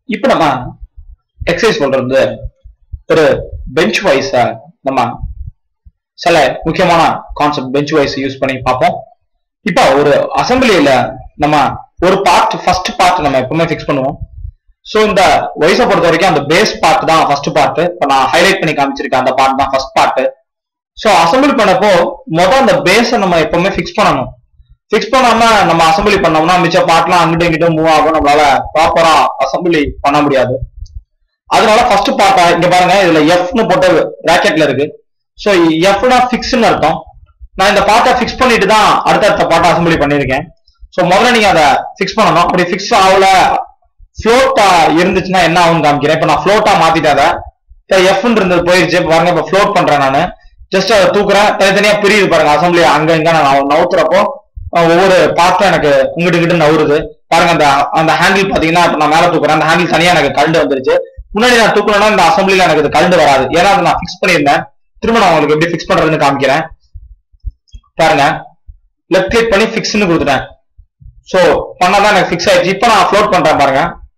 இப்போ நம்ம எக்ஸசைஸ் பண்றது ஒரு பெஞ்ச் வைஸ் நம்ம சில முக்கியமான கான்செப்ட் பெஞ்ச் வைஸ் யூஸ் பண்ணி பார்ப்போம் இப்போ ஒரு அசம்பிளியில நம்ம ஒரு பார்ட் ஃபர்ஸ்ட் பார்ட் நம்ம எப்பவுமே ஃபிக்ஸ் பண்ணுவோம் ஸோ இந்த வயசை பொறுத்த வரைக்கும் அந்த பேஸ் பார்ட் தான் ஃபர்ஸ்ட் பார்ட் இப்போ நான் ஹைலைட் பண்ணி காமிச்சிருக்கேன் அந்த பார்ட் தான் ஃபர்ஸ்ட் பார்ட் ஸோ அசம்பிள் பண்ணப்போ மொதல் அந்த பேஸை நம்ம எப்பவுமே ஃபிக்ஸ் பண்ணணும் ஃபிக்ஸ் பண்ணாம நம்ம அசம்பிளி பண்ணோம்னா மிச்ச பார்ட்லாம் அங்கிட்டும் இங்கிட்டும் மூவ் ஆகும் நம்மளால ப்ராப்பரா அசம்பிளி பண்ண முடியாது அதனால ஃபர்ஸ்ட் பார்ட்டா இங்க பாருங்க இதுல எஃப்னு போட்ட ராக்கெட்ல இருக்கு ஸோ எஃப்னா ஃபிக்ஸ்னு அர்த்தம் நான் இந்த பார்ட்டை ஃபிக்ஸ் பண்ணிட்டு தான் அடுத்தடுத்த பார்ட்டை அசம்பிளி பண்ணியிருக்கேன் ஸோ முதல்ல நீங்க அதை ஃபிக்ஸ் பண்ணணும் அப்படி ஃபிக்ஸ் ஆகல ஃப்ளோட்டா இருந்துச்சுன்னா என்ன ஆகும்னு காமிக்கிறேன் இப்போ நான் ஃப்ளோட்டா மாத்திட்டேன் அதை இப்போ எஃப்னு இருந்தது போயிருச்சு இப்ப பாருங்க இப்போ ஃப்ளோட் பண்றேன் நான் ஜஸ்ட் அதை தூக்குறேன் தனித்தனியா பிரியுது பாருங்க அசம்பிளி அங்க இங்க நான் நவுத்துறப்போ அஹ், ஒவ்வொரு பார்ட்டும் எனக்கு இங்கிட்டு இங்கிட்டு நவுறுது பாருங்க அந்த அந்த ஹேண்டில் பாத்தீங்கன்னா இப்ப நான் மேல தூக்குறேன் அந்த ஹேண்டில் தனியா எனக்கு கழண்டு வந்துருச்சு முன்னாடி நான் தூக்கணும்னா இந்த அசம்பிளில எனக்கு இது கழண்டு வராது ஏன்னா அதை நான் ஃபிக்ஸ் பண்ணியிருந்தேன் திரும்ப நான் உங்களுக்கு எப்படி ஃபிக்ஸ் பண்றதுன்னு காமிக்கிறேன் பாருங்க லெஃப்ட் கிளிக் பண்ணி ஃபிக்ஸ்னு கொடுத்துட்டேன் சோ பண்ணாதான் எனக்கு ஃபிக்ஸ் ஆயிடுச்சு இப்போ நான் ஃப்ளோட் பண்றேன் பாருங்க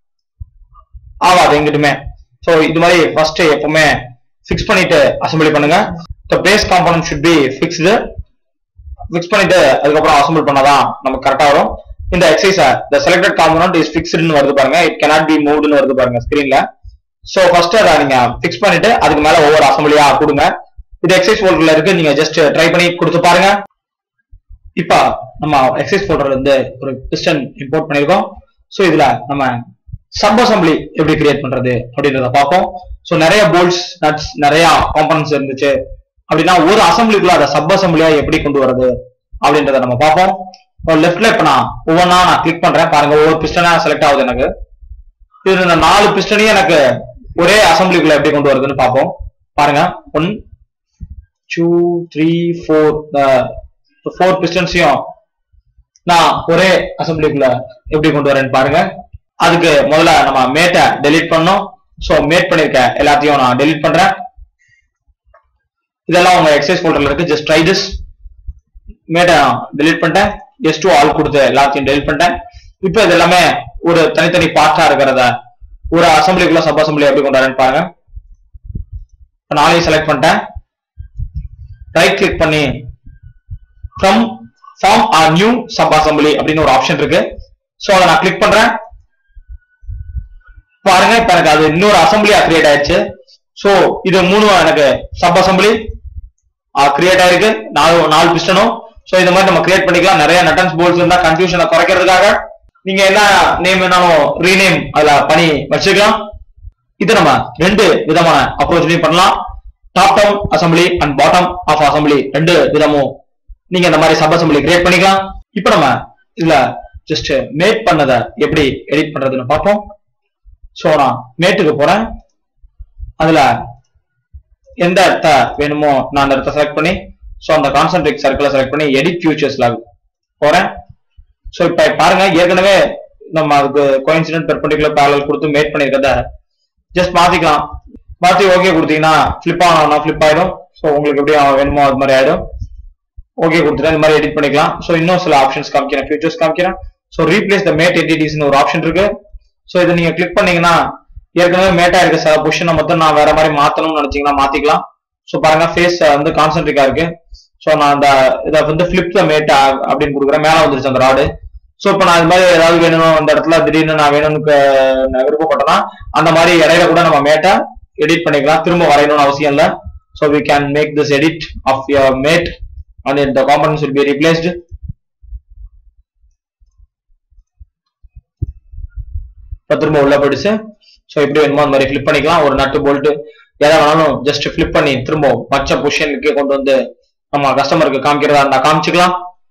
ஆகாது எங்கிட்டுமே சோ இது மாதிரி ஃபர்ஸ்ட் எப்பவுமே ஃபிக்ஸ் பண்ணிட்டு அசம்பிளி பண்ணுங்க the base component should be fixed fix பண்ணிட்டு அதுக்கப்புறம் அசம்பிள் பண்ணாதான் நமக்கு கரெக்டா வரும் இந்த exercise the selected component is ஃபிக்ஸ்டுன்னு வருது பாருங்க இட் cannot பி மூவ்டுன்னு வருது பாருங்க ஸ்கிரீன்ல சோ ஃபர்ஸ்ட் அதை நீங்க ஃபிக்ஸ் பண்ணிட்டு அதுக்கு மேல ஒவ்வொரு அசம்பிளியா கொடுங்க இது எக்ஸசைஸ் ஃபோல்டர்ல இருக்கு நீங்க ஜஸ்ட் ட்ரை பண்ணி கொடுத்து பாருங்க இப்ப நம்ம எக்ஸசைஸ் ஃபோல்டர்ல இருந்து ஒரு பிஸ்டன் இம்போர்ட் பண்ணிருக்கோம் சோ இதுல நம்ம சப் அசம்பிளி எப்படி கிரியேட் பண்றது அப்படின்றத பார்ப்போம் சோ நிறைய போல்ட்ஸ் நட்ஸ் நிறைய காம்பனன்ட்ஸ் இருந்துச்சு அப்படின்னா ஒரு அசம்பிளிக்குள்ள அதை சப் அசம்பிளியா எப்படி கொண்டு வரது அப்படின்றத நம்ம பார்ப்போம் லெஃப்ட்ல இப்ப நான் ஒவ்வொன்றா நான் கிளிக் பண்றேன் பாருங்க ஒவ்வொரு பிஸ்டனா செலக்ட் ஆகுது எனக்கு இது இந்த நாலு பிஸ்டனையும் எனக்கு ஒரே அசம்பிளிக்குள்ள எப்படி கொண்டு வருதுன்னு பார்ப்போம் பாருங்க one two three four four பிஸ்டன்ஸையும் நான் ஒரே அசம்பிளிக்குள்ள எப்படி கொண்டு வரேன்னு பாருங்க அதுக்கு முதல்ல நம்ம மேட்டை டெலீட் பண்ணோம் சோ மேட் பண்ணிருக்க எல்லாத்தையும் நான் டெலீட் பண்றேன் இதெல்லாம் உங்க எக்ஸசைஸ் ஃபோல்டர்ல இருக்கு ஜஸ்ட் ட்ரை திஸ் மேட்டை டெலீட் பண்ணிட்டேன் எஸ் டூ ஆல் கொடுத்து எல்லாத்தையும் டெலீட் பண்ணிட்டேன் இப்போ இது எல்லாமே ஒரு தனித்தனி பார்ட்டா இருக்கிறத ஒரு அசம்பிளிக்குள்ள சப் அசம்பிளி எப்படி கொண்டு வரேன்னு பாருங்க இப்ப நாளையும் செலக்ட் பண்ணிட்டேன் ரைட் கிளிக் பண்ணி from form or new sub assembly அப்படின்னு ஒரு ஆப்ஷன் இருக்கு சோ அதை நான் கிளிக் பண்றேன் பாருங்க இப்ப எனக்கு அது இன்னொரு அசம்பிளியா கிரியேட் ஆயிடுச்சு சோ இது மூணு எனக்கு சப் அசம்பிளி கிரியேட் ஆயிருக்கு நாலு நாலு பிஸ்டனும் சோ இந்த மாதிரி நம்ம கிரியேட் பண்ணிக்கலாம் நிறைய நட்டன்ஸ் போல்ஸ் இருந்தா கன்ஃபியூஷனை குறைக்கிறதுக்காக நீங்க என்ன நேம் வேணாலும் ரீநேம் அதுல பண்ணி வச்சுக்கலாம் இது நம்ம ரெண்டு விதமான அப்ரோச்லயும் பண்ணலாம் top down assembly and bottom up assembly ரெண்டு விதமும் நீங்க இந்த மாதிரி சப் அசம்பிளி கிரியேட் பண்ணிக்கலாம் இப்போ நம்ம இதுல ஜஸ்ட் மேட் பண்ணதை எப்படி எடிட் பண்றதுன்னு பார்ப்போம் சோ நான் மேட்டுக்கு போறேன் அதுல எந்த இடத்த வேணுமோ நான் அந்த இடத்த செலக்ட் பண்ணி சோ அந்த கான்சென்ட்ரிக் சர்க்கிளை செலக்ட் பண்ணி எடிட் ஃபியூச்சர்ஸ்ல போறேன் சோ இப்ப பாருங்க ஏற்கனவே நம்ம அதுக்கு கோயின்சிடென்ட் பெர்பெண்டிகுலர் பேரல் கொடுத்து மேட் பண்ணிருக்கத ஜஸ்ட் மாத்திக்கலாம் மாத்தி ஓகே கொடுத்தீங்கன்னா ஃபிளிப் ஆகணும்னா ஃபிளிப் ஆயிடும் ஸோ உங்களுக்கு எப்படி வேணுமோ அது மாதிரி ஆயிடும் ஓகே கொடுத்துட்டேன் இந்த மாதிரி எடிட் பண்ணிக்கலாம் ஸோ இன்னும் சில ஆப்ஷன்ஸ் காமிக்கிறேன் ஃபியூச்சர்ஸ் காமிக்கிறேன் ஸோ ரீப்ளேஸ் த மேட் என்டிட்டிஸ்னு ஒரு ஆப்ஷன் இருக்கு ஸோ இதை நீங்க கிளிக் பண்ணீங்கன்னா ஏற்கனவே மேட்டா இருக்க சில பொசிஷனை மட்டும் நான் வேற மாதிரி மாத்தணும்னு நினைச்சீங்கன்னா மாத்திக்கலாம் ஸோ பாருங்க ஃபேஸ் வந்து கான்சென்ட்ரிக்கா இருக்கு ஸோ நான் அந்த இதை வந்து ஃபிளிப் த மேட்டா அப்படின்னு கொடுக்குறேன் மேல வந்துருச்சு அந்த ராடு ஸோ இப்போ நான் இது மாதிரி ஏதாவது வேணும் அந்த இடத்துல திடீர்னு நான் வேணும்னு க- நான் விருப்பப்பட்டேன்னா அந்த மாதிரி இடையில கூட நம்ம மேட்டை எடிட் பண்ணிக்கலாம் திரும்ப வரையணும்னு அவசியம் இல்லை so we can make this edit of your mate and the components will be replaced இப்ப திரும்ப உள்ள போயிடுச்சு ஸோ எப்படி வேணுமோ அந்த மாதிரி ஃபிளிப் பண்ணிக்கலாம் ஒரு நட்டு போல்ட் எதை வேணாலும் ஜஸ்ட் ஃபிளிப் பண்ணி திரும்ப மச்ச பொசிஷனுக்கு கொண்டு வந்து நம்ம கஸ்டமருக்கு காமிக்கிறதா இருந்தா காமிச்சுக்கலாம்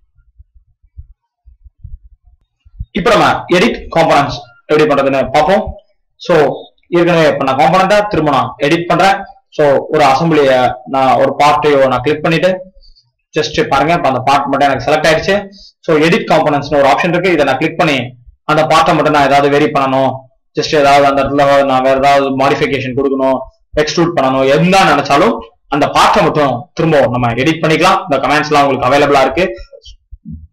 இப்போ நம்ம எடிட் காம்பனன்ட்ஸ் எப்படி பண்றதுன்னு பார்ப்போம் ஸோ ஏற்கனவே இப்போ நான் காம்பனண்டா திரும்ப நான் எடிட் பண்றேன் ஸோ ஒரு அசம்பிளிய நான் ஒரு பார்ட்டையோ நான் கிளிக் பண்ணிட்டு ஜஸ்ட் பாருங்க இப்போ அந்த பார்ட் மட்டும் எனக்கு செலக்ட் ஆயிடுச்சு ஸோ எடிட் காம்பனன்ட்ஸ்னு ஒரு ஆப்ஷன் இருக்கு இதை நான் கிளிக் பண்ணி அந்த பார்ட்டை மட்டும் நான் ஏதாவது வெரி பண்ணணும் ஜஸ்ட் ஏதாவது அந்த இடத்துல நான் வேற ஏதாவது மாடிஃபிகேஷன் கொடுக்கணும் எக்ஸ்ட்ரூட் பண்ணணும் என்ன நினைச்சாலும் அந்த பார்ட்டை மட்டும் திரும்ப நம்ம எடிட் பண்ணிக்கலாம் இந்த கமெண்ட்ஸ்லாம் உங்களுக்கு அவைலபிளா இருக்கு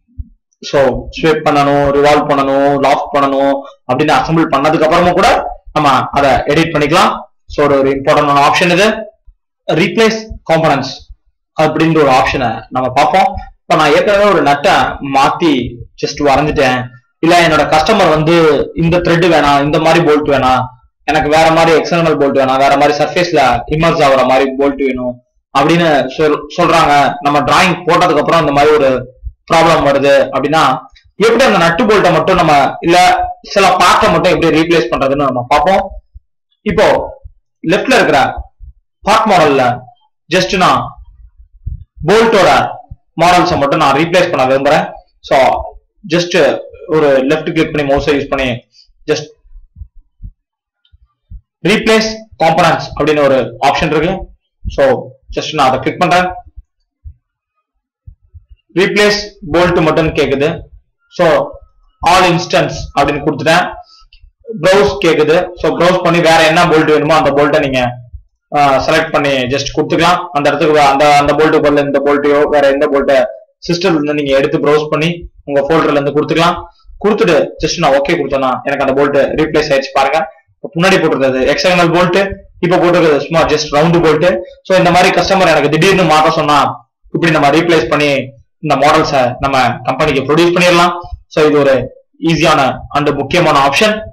ஸோ ஸ்வீப் பண்ணணும் ரிவால்வ் பண்ணணும் லாக் பண்ணணும் அப்படின்னு அசம்பிள் பண்ணதுக்கு அப்புறமும் கூட நம்ம அதை எடிட் பண்ணிக்கலாம் ஸோ ஒரு இம்பார்ட்டன்டான ஆப்ஷன் இது ரீப்ளேஸ் காம்பனன்ஸ் அப்படின்ற ஒரு ஆப்ஷனை நம்ம பார்ப்போம் இப்போ நான் ஏற்கனவே ஒரு நட்டை மாத்தி ஜஸ்ட் வரைஞ்சிட்டேன் இல்ல என்னோட கஸ்டமர் வந்து இந்த த்ரெட் வேணாம் இந்த மாதிரி போல்ட் வேணாம் எனக்கு வேற மாதிரி எக்ஸ்டர்னல் போல்ட் வேணாம் வேற மாதிரி சர்ஃபேஸ்ல இமர்ஸ் ஆகுற மாதிரி போல்ட் வேணும் அப்படின்னு சொல்- சொல்றாங்க நம்ம டிராயிங் போட்டதுக்கு அப்புறம் இந்த மாதிரி ஒரு ப்ராப்ளம் வருது அப்படின்னா எப்படி அந்த நட்டு போல்ட்டை மட்டும் நம்ம இல்ல சில பார்ட்டை மட்டும் எப்படி ரீப்ளேஸ் பண்றதுன்னு நம்ம பார்ப்போம் இப்போ லெஃப்ட்ல இருக்கிற பார்ட் மாடல்ல ஜஸ்ட் நான் போல்ட்டோட மாடல்ஸை மட்டும் நான் ரீப்ளேஸ் பண்ண விரும்புறேன் ஸோ ஜஸ்ட் ஒரு லெஃப்ட் கிளிக் பண்ணி மவுஸை யூஸ் பண்ணி ஜஸ்ட் ரீப்ளேஸ் காம்பனன்ட்ஸ் அப்படின்னு ஒரு ஆப்ஷன் இருக்கு ஸோ ஜஸ்ட் நான் அதை கிளிக் பண்றேன் ரீப்ளேஸ் போல்ட் மட்டும் கேக்குது ஸோ ஆல் இன்ஸ்டன்ஸ் அப்படின்னு கொடுத்துட்டேன் ப்ரௌஸ் கேக்குது ஸோ ப்ரௌஸ் பண்ணி வேற என்ன போல்ட் வேணுமோ அந்த போல்ட்டை நீங்க செலக்ட் பண்ணி ஜஸ்ட் கொடுத்துக்கலாம் அந்த இடத்துக்கு வே- அந்த அந்த போல்ட்டு பதில் இந்த போல்ட்டையோ வேற எந்த போல்ட்டை சிஸ்டம்ல இருந்து நீங்க எடுத்து ப்ரௌஸ் பண்ணி உங்க ஃபோல்டர்ல இருந்து கொடுத்துக்கலாம் கொடுத்துட்டு ஜஸ்ட் நான் ஓகே கொடுத்தேன்னா எனக்கு அந்த போல்ட் ரீப்ளேஸ் ஆயிடுச்சு பாருங்க இப்ப முன்னாடி போட்டிருந்தது எக்ஸ்டர்னல் போல்ட் இப்ப போட்டிருக்கிறது சும்மா ஜஸ்ட் ரவுண்டு போல்ட் சோ இந்த மாதிரி கஸ்டமர் எனக்கு திடீர்னு மாத்த சொன்னா இப்படி நம்ம ரீப்ளேஸ் பண்ணி இந்த மாடல்ஸை நம்ம கம்பெனிக்கு ப்ரொடியூஸ் பண்ணிடலாம் சோ இது ஒரு ஈஸியான அண்ட் முக்கியமான ஆப்ஷன்